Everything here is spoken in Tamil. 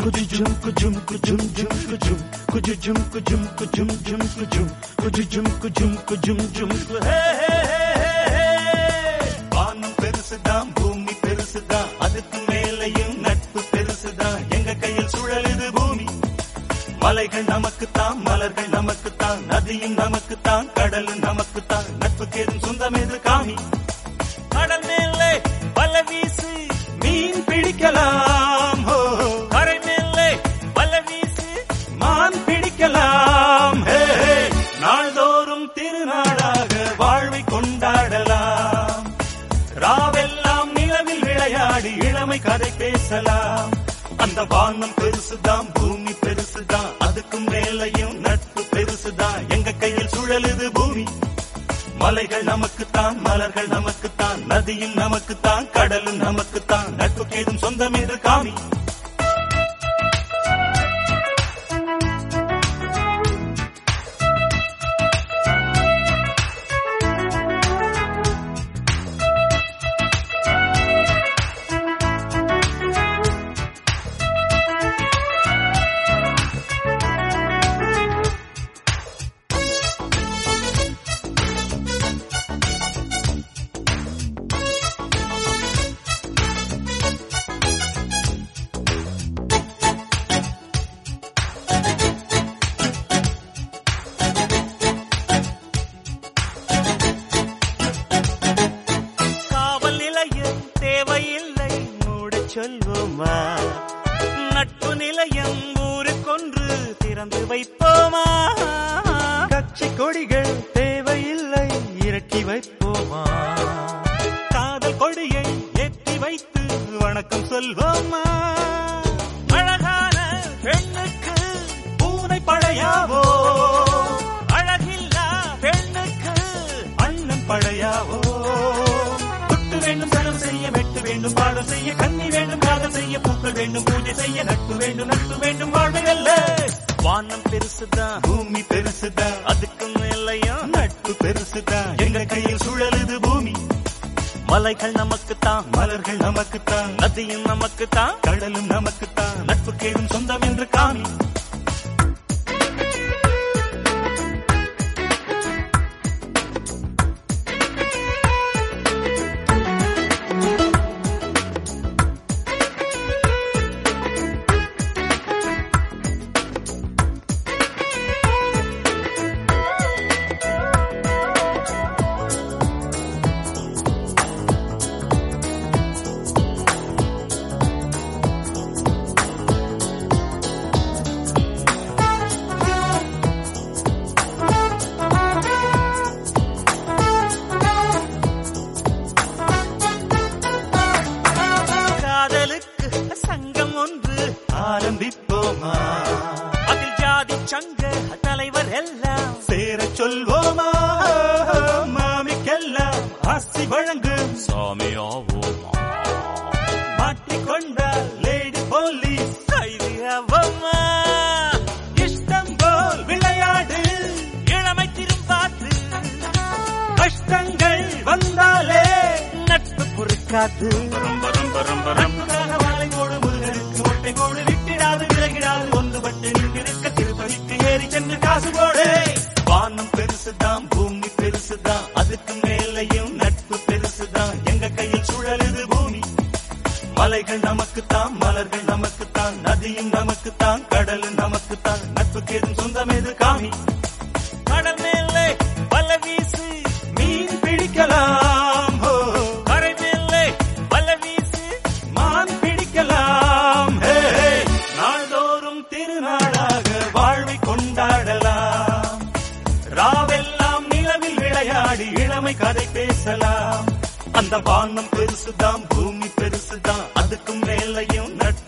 குஜுஜும் குஜும் குஜும் ஜும் குஜும் குஜுஜும் குஜும் குஜும் ஜும் குஜும் குஜுஜும் குஜும் குஜும் ஜும் கு- ஹே, ஹே, ஹே, ஹே, ஹே. வானம் பெருசுதான் பூமி பெருசுதான் அதுக்கு மேலையும் நட்பு பெருசுதான் எங்க கையில் சுழலுது பூமி மலைகள் நமக்குத்தான் மலர்கள் நமக்குத்தான் நதியும் நமக்குத்தான் கடலும் நமக்குத்தான் நட்புக்கு எதுவும் சொந்தம் எது காமி கடல் மேலே வல வீசு மீன் பிடிக்கலாம் ஹோ கரை மேலே வல வீசு மான் பிடிக்கலாம் ஹே, ஹே. நாள்தோறும் திருநாளாக வாழ்வை கொண்டாடலாம் ராவெல்லாம் நிலவில் விளையாடி இளமை கதை பேசலாம் அந்த வானம் பெருசுதான் பூமி பெருசுதான் அதுக்கும் மேலையும் நட்பு பெருசுதான் எங்க கையில் சுழலுது பூமி மலைகள் நமக்குத்தான் மலர்கள் நமக்குத்தான் நதியும் நமக்குத்தான் கடலும் நமக்குத்தான் நட்புக்கு ஏதும் சொந்தம் என்று காமி காவல் நிலையம் தேவையில்லை மூடச் சொல்வோமா நட்பு நிலையம் ஊருக்கொன்று திறந்து வைப்போமா கட்சி கொடிகள் தேவையில்லை இறக்கி வைப்போமா காதல் கொடியை ஏற்றி வைத்து வணக்கம் சொல்வோமா அழகான பெண்ணுக்கு பூனை படையாவோ அழகில்லா பெண்ணுக்கு அண்ணன் படையாவோ துட்டு வேண்டும் செலவு செய்ய வெட்டு வேண்டும் பாடம் செய்ய கன்னி வேண்டும் காதல் செய்ய பூக்கள் வேண்டும் பூஜை செய்ய நட்பு வேண்டும் நட்பு வேண்டும் வாழ்வையல்ல வானம் பெருசுதான் பூமி பெருசுதான் அதுக்கு மேலையும் நட்பு பெருசுதான் எங்க கையில் சுழலுது பூமி மலைகள் நமக்குத்தான் மலர்கள் நமக்குத்தான் நதியும் நமக்குத்தான் கடலும் நமக்குத்தான் நட்புக்கு ஏதும் சொந்தம் என்று காமி காதலுக்கு சங்கம் ஒன்று ஆரம்பிப்போமா அதில் ஜாதி சங்க தலைவர் எல்லாம் சேர சொல்வோமா மாமிக்கெல்லாம் ஆசி வழங்கு சாமியாவோமா மாட்டிக்கொண்டால் லேடி போலீஸ் கைதியாவோமா இஷ்டம் போல் விளையாடு இளமை திரும்பாது கஷ்டங்கள் வந்தாலே நட்பு பொறுக்காது வாழை கோடு முருகனுக்கு ஒட்டை கோடு விட்டிடாது விலகிடாது ஒன்றுபட்டு நின்றிருக்க திருப்பதிக்கு ஏறி சென்று காசு போடு வானம் பெருசுதான் பூமி பெருசுதான் அதுக்கு மேலையும் நட்பு பெருசுதான் எங்க கையில் சுழலுது பூமி மலைகள் நமக்குத்தான் மலர்கள் நமக்குத்தான் நதியும் நமக்குத்தான் கடலும் நமக்குத்தான் நட்புக்கு ஏதும் சொந்தம் எது காமி கடல் மேலே வல வீசு மீன் பிடிக்கலாம் ஹோ கரை மேலே வல வீசு மான் பிடிக்கலாம் ஹே, ஹே. நாள்தோறும் திருநாளாக வாழ்வை கொண்டாடலாம் ராவெல்லாம் நிலவில் விளையாடி இளமை கதை பேசலாம் அந்த வானம் பெருசுதான் பூமி பெருசுதான் அதுக்கும் மேலையும் நட்பு